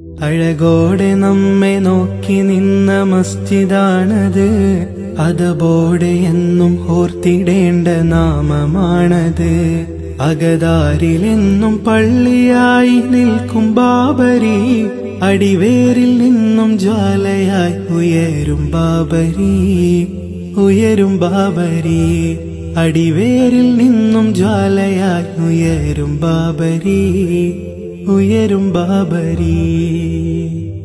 അഴകോടെ നമ്മെ നോക്കി നിന്ന മസ്ജിദാണത് അതബോടെ എന്നും ഓർത്തിടേണ്ട നാമമാണത് അകതാരിലെന്നും പള്ളിയായി നിൽക്കും ബാബരി അടിവേരിൽ നിന്നും ജ്വാലയായി ഉയരും ബാബരി ഉയരും ബാബരി അടിവേരിൽ നിന്നും ജ്വാലയായി ഉയരും ബാബരി ഉയരും ബാബരി